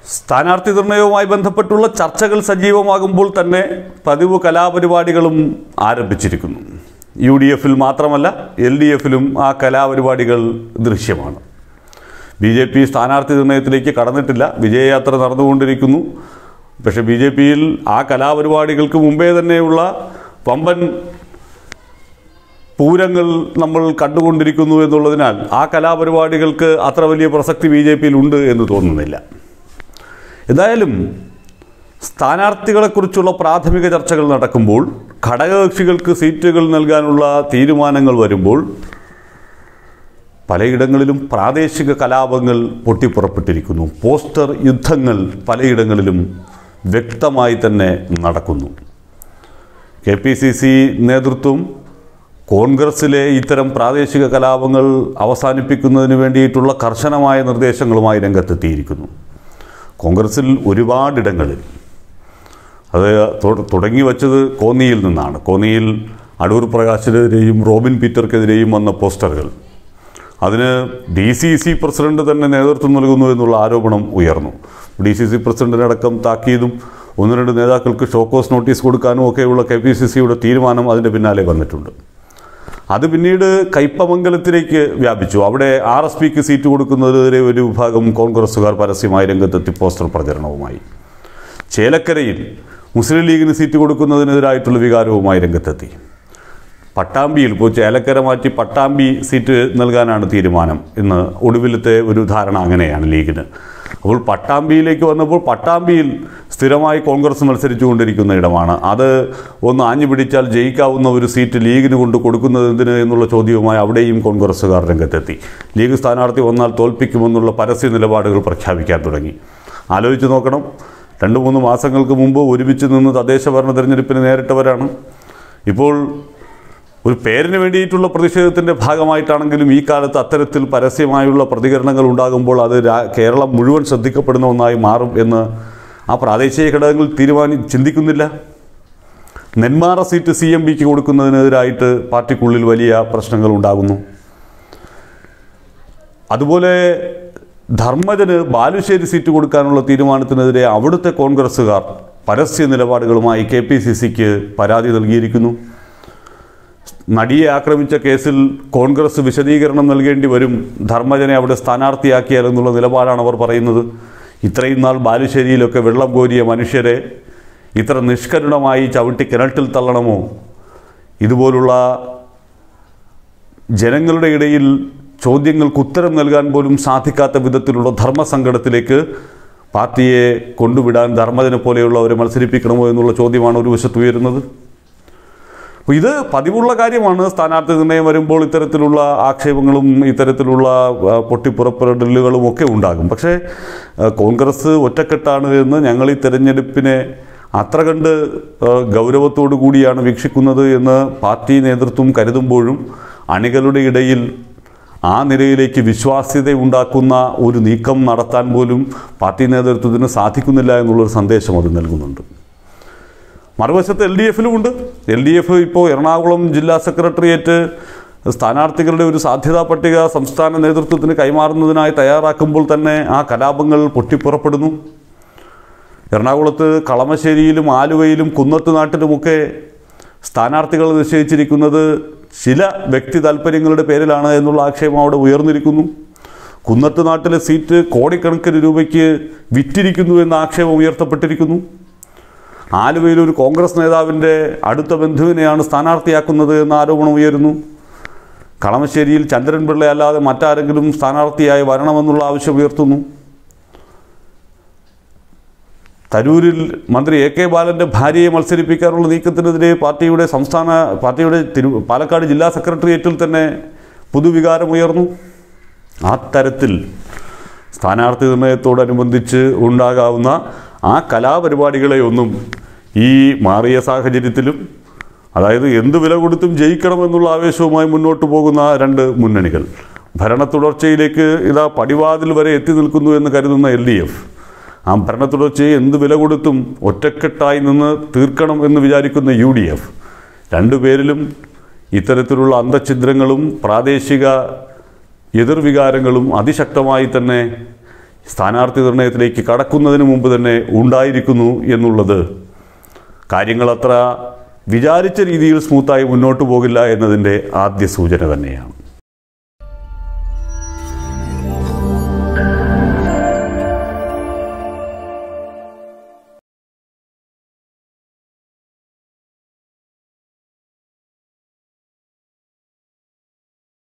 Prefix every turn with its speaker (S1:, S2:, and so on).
S1: സ്ഥാനാർത്ഥി നിർണയവുമായി ബന്ധപ്പെട്ടുള്ള ചർച്ചകൾ സജീവമാകുമ്പോൾ തന്നെ പതിവ് കലാപരിപാടികളും ആരംഭിച്ചിരിക്കുന്നു യു ഡി എഫിൽ മാത്രമല്ല എൽ ഡി എഫിലും ആ കലാപരിപാടികൾ ദൃശ്യമാണ് ബി ജെ പി സ്ഥാനാർത്ഥി നിർണയത്തിലേക്ക് കടന്നിട്ടില്ല വിജയയാത്ര നടന്നുകൊണ്ടിരിക്കുന്നു പക്ഷേ ബി ജെ പിയിൽ ആ കലാപരിപാടികൾക്ക് മുമ്പേ തന്നെയുള്ള വമ്പൻ പൂരങ്ങൾ നമ്മൾ കണ്ടുകൊണ്ടിരിക്കുന്നു എന്നുള്ളതിനാൽ ആ കലാപരിപാടികൾക്ക് അത്ര വലിയ പ്രസക്തി ബി ജെ പിയിൽ ഉണ്ട് എന്ന് തോന്നുന്നില്ല എന്തായാലും സ്ഥാനാർത്ഥികളെക്കുറിച്ചുള്ള പ്രാഥമിക ചർച്ചകൾ നടക്കുമ്പോൾ ഘടകകക്ഷികൾക്ക് സീറ്റുകൾ നൽകാനുള്ള തീരുമാനങ്ങൾ വരുമ്പോൾ പലയിടങ്ങളിലും പ്രാദേശിക കലാപങ്ങൾ പൊട്ടിപ്പുറപ്പെട്ടിരിക്കുന്നു പോസ്റ്റർ യുദ്ധങ്ങൾ പലയിടങ്ങളിലും വ്യക്തമായി തന്നെ നടക്കുന്നു കെ പി സി സി നേതൃത്വം കോൺഗ്രസിലെ ഇത്തരം പ്രാദേശിക കലാപങ്ങൾ അവസാനിപ്പിക്കുന്നതിന് വേണ്ടിയിട്ടുള്ള കർശനമായ നിർദ്ദേശങ്ങളുമായി രംഗത്തെത്തിയിരിക്കുന്നു കോൺഗ്രസിൽ ഒരുപാടിടങ്ങളിൽ അത് തൊ- തുടങ്ങി വച്ചത് കോന്നിയിൽ നിന്നാണ് കോന്നിയിൽ അടൂർ പ്രകാശിനെതിരെയും റോബിൻ പീറ്റർക്കെതിരെയും വന്ന പോസ്റ്ററുകൾ അതിന് ഡി സി സി പ്രസിഡന്റ് തന്നെ നേതൃത്വം നൽകുന്നു എന്നുള്ള ആരോപണം ഉയർന്നു ഡി സി സി പ്രസിഡന്റിനടക്കം താക്കീതും ഒന്ന് രണ്ട് നേതാക്കൾക്ക് ഷോക്കോസ് നോട്ടീസ് കൊടുക്കാനും ഒക്കെയുള്ള കെ പി സി സിയുടെ തീരുമാനം അതിൻ്റെ പിന്നാലെ വന്നിട്ടുണ്ട് അത് പിന്നീട് കയ്പമംഗലത്തിലേക്ക് വ്യാപിച്ചു അവിടെ ആർ എസ് പിക്ക് സീറ്റ് കൊടുക്കുന്നതിനെതിരെ ഒരു വിഭാഗം കോൺഗ്രസ്സുകാർ പരസ്യമായി രംഗത്തെത്തി പോസ്റ്റർ പ്രചരണവുമായി ചേലക്കരയിൽ മുസ്ലിം ലീഗിന് സീറ്റ് കൊടുക്കുന്നതിനെതിരായിട്ടുള്ള വികാരവുമായി രംഗത്തെത്തി പട്ടാമ്പിയിൽ ഇപ്പോൾ ചേലക്കര മാറ്റി പട്ടാമ്പി സീറ്റ് നൽകാനാണ് തീരുമാനം ഇന്ന് ഒടുവിലത്തെ ഒരു ധാരണ അങ്ങനെയാണ് ലീഗിന് അപ്പോൾ പട്ടാമ്പിയിലേക്ക് വന്നപ്പോൾ പട്ടാമ്പിയിൽ സ്ഥിരമായി കോൺഗ്രസ് മത്സരിച്ചു കൊണ്ടിരിക്കുന്ന ഇടമാണ് അത് ഒന്ന് ആഞ്ഞു പിടിച്ചാൽ ജയിക്കാവുന്ന ഒരു സീറ്റ് ലീഗിന് കൊണ്ട് കൊടുക്കുന്നത് എന്തിന് എന്നുള്ള ചോദ്യവുമായി അവിടെയും കോൺഗ്രസ്സുകാർ രംഗത്തെത്തി ലീഗ് സ്ഥാനാർത്ഥി വന്നാൽ തോൽപ്പിക്കുമെന്നുള്ള പരസ്യ നിലപാടുകൾ പ്രഖ്യാപിക്കാൻ തുടങ്ങി ആലോചിച്ച് നോക്കണം രണ്ട് മൂന്ന് മാസങ്ങൾക്ക് മുമ്പ് ഒരുമിച്ച് നിന്ന് തദ്ദേശ ഭരണ തെരഞ്ഞെടുപ്പിന് നേരിട്ടവരാണ് ഇപ്പോൾ ഒരു പേരിന് വേണ്ടിയിട്ടുള്ള പ്രതിഷേധത്തിൻ്റെ ഭാഗമായിട്ടാണെങ്കിലും ഈ കാലത്ത് അത്തരത്തിൽ പരസ്യമായുള്ള പ്രതികരണങ്ങൾ ഉണ്ടാകുമ്പോൾ അത് രാ- കേരളം മുഴുവൻ ശ്രദ്ധിക്കപ്പെടുന്ന ഒന്നായി മാറും എന്ന് ആ പ്രാദേശിക ഘടകങ്ങൾ തീരുമാനി ചിന്തിക്കുന്നില്ല നെന്മാറ സീറ്റ് സി എം പിക്ക് കൊടുക്കുന്നതിനെതിരായിട്ട് പാർട്ടിക്കുള്ളിൽ വലിയ പ്രശ്നങ്ങൾ ഉണ്ടാകുന്നു അതുപോലെ ധർമ്മജന് ബാലുശ്ശേരി സീറ്റ് കൊടുക്കാനുള്ള തീരുമാനത്തിനെതിരെ അവിടുത്തെ കോൺഗ്രസ്സുകാർ പരസ്യ നിലപാടുകളുമായി കെ പി സി സിക്ക് പരാതി നൽകിയിരിക്കുന്നു നടിയെ ആക്രമിച്ച കേസിൽ കോൺഗ്രസ് വിശദീകരണം നൽകേണ്ടി വരും ധർമ്മജനെ അവിടെ സ്ഥാനാർത്ഥിയാക്കിയാൽ എന്നുള്ള നിലപാടാണ് അവർ പറയുന്നത് ഇത്രയും നാൾ ബാലുശ്ശേരിയിലൊക്കെ വെള്ളം കോരിയ മനുഷ്യരെ ഇത്ര നിഷ്കരുണമായി ചവിട്ടി കിണറ്റിൽ തള്ളണമോ ഇതുപോലുള്ള ജനങ്ങളുടെ ഇടയിൽ ചോദ്യങ്ങൾക്ക് ഉത്തരം നൽകാൻ പോലും സാധിക്കാത്ത വിധത്തിലുള്ള ധർമ്മസങ്കടത്തിലേക്ക് പാർട്ടിയെ കൊണ്ടുവിടാൻ ധർമ്മജനെ പോലെയുള്ളവരെ മത്സരിപ്പിക്കണമോ എന്നുള്ള ചോദ്യമാണ് ഒരു വശത്ത് ഉയരുന്നത് അപ്പോൾ ഇത് പതിവുള്ള കാര്യമാണ് സ്ഥാനാർത്ഥി നിർണയം വരുമ്പോൾ ഇത്തരത്തിലുള്ള ആക്ഷേപങ്ങളും ഇത്തരത്തിലുള്ള ആ, പൊട്ടിപ്പുറപ്പെടലുകളും ഒക്കെ ഉണ്ടാകും പക്ഷേ ആ, കോൺഗ്രസ് ഒറ്റക്കെട്ടാണ് എന്ന് ഞങ്ങൾ ഈ തെരഞ്ഞെടുപ്പിനെ അത്ര കണ്ട് ആ, ഗൗരവത്തോടു കൂടിയാണ് വീക്ഷിക്കുന്നത് എന്ന് പാർട്ടി നേതൃത്വം കരുതുമ്പോഴും അണികളുടെ ഇടയിൽ ആ നിലയിലേക്ക് വിശ്വാസ്യത ഉണ്ടാക്കുന്ന ഒരു നീക്കം നടത്താൻ പോലും പാർട്ടി നേതൃത്വത്തിന് സാധിക്കുന്നില്ല എന്നുള്ളൊരു സന്ദേശം അത് നൽകുന്നുണ്ട് മറുവശത്ത് എൽ ഡി എഫിലുമുണ്ട് എൽ ഡി എഫ് ഇപ്പോൾ എറണാകുളം ജില്ലാ സെക്രട്ടേറിയറ്റ് സ്ഥാനാർത്ഥികളുടെ ഒരു സാധ്യതാ പട്ടിക സംസ്ഥാന നേതൃത്വത്തിന് കൈമാറുന്നതിനായി തയ്യാറാക്കുമ്പോൾ തന്നെ ആ കലാപങ്ങൾ പൊട്ടിപ്പുറപ്പെടുന്നു എറണാകുളത്ത് കളമശ്ശേരിയിലും ആലുവയിലും കുന്നത്ത് നാട്ടിലുമൊക്കെ സ്ഥാനാർത്ഥികൾ നിശ്ചയിച്ചിരിക്കുന്നത് ചില വ്യക്തി താല്പര്യങ്ങളുടെ പേരിലാണ് എന്നുള്ള ആക്ഷേപം അവിടെ ഉയർന്നിരിക്കുന്നു കുന്നത്ത് നാട്ടിലെ സീറ്റ് കോടിക്കണക്കിന് രൂപയ്ക്ക് വിറ്റിരിക്കുന്നു എന്ന ആക്ഷേപം ഉയർത്തപ്പെട്ടിരിക്കുന്നു ആലുവയിൽ ഒരു കോൺഗ്രസ് നേതാവിൻ്റെ അടുത്ത ബന്ധുവിനെയാണ് സ്ഥാനാർത്ഥിയാക്കുന്നത് എന്ന ആരോപണം ഉയരുന്നു കളമശ്ശേരിയിൽ ചന്ദ്രൻപിള്ള അല്ലാതെ മറ്റാരെങ്കിലും സ്ഥാനാർത്ഥിയായി വരണമെന്നുള്ള ആവശ്യം ഉയർത്തുന്നു തരൂരിൽ മന്ത്രി എ കെ ബാലൻ്റെ ഭാര്യയെ മത്സരിപ്പിക്കാനുള്ള നീക്കത്തിനെതിരെ പാർട്ടിയുടെ സംസ്ഥാന പാർട്ടിയുടെ തിരു പാലക്കാട് ജില്ലാ സെക്രട്ടേറിയറ്റിൽ തന്നെ പുതുവികാരം ഉയർന്നു ആ തരത്തിൽ സ്ഥാനാർത്ഥി നിർണയത്തോടനുബന്ധിച്ച് ഉണ്ടാകാവുന്ന ആ കലാപരിപാടികളെ ഒന്നും ഈ മാറിയ സാഹചര്യത്തിലും അതായത് എന്ത് വില കൊടുത്തും ജയിക്കണമെന്നുള്ള ആവേശവുമായി മുന്നോട്ട് പോകുന്ന രണ്ട് മുന്നണികൾ ഭരണ തുടർച്ചയിലേക്ക് ഇതാ പടിവാതിൽ വരെ എത്തി നിൽക്കുന്നു എന്ന് കരുതുന്ന എൽ ഡി എഫ് ആ ഭരണ തുടർച്ചയെ എന്ത് വില കൊടുത്തും ഒറ്റക്കെട്ടായി നിന്ന് തീർക്കണം എന്ന് വിചാരിക്കുന്ന യു ഡി എഫ് രണ്ടുപേരിലും ഇത്തരത്തിലുള്ള അന്തഛിദ്രങ്ങളും പ്രാദേശിക എതിർവികാരങ്ങളും അതിശക്തമായി തന്നെ സ്ഥാനാർത്ഥി നിർണയത്തിലേക്ക് കടക്കുന്നതിന് മുമ്പ് തന്നെ ഉണ്ടായിരിക്കുന്നു എന്നുള്ളത് കാര്യങ്ങളത്ര വിചാരിച്ച രീതിയിൽ സ്മൂത്തായി മുന്നോട്ട് പോകില്ല എന്നതിൻ്റെ ആദ്യ സൂചന തന്നെയാണ്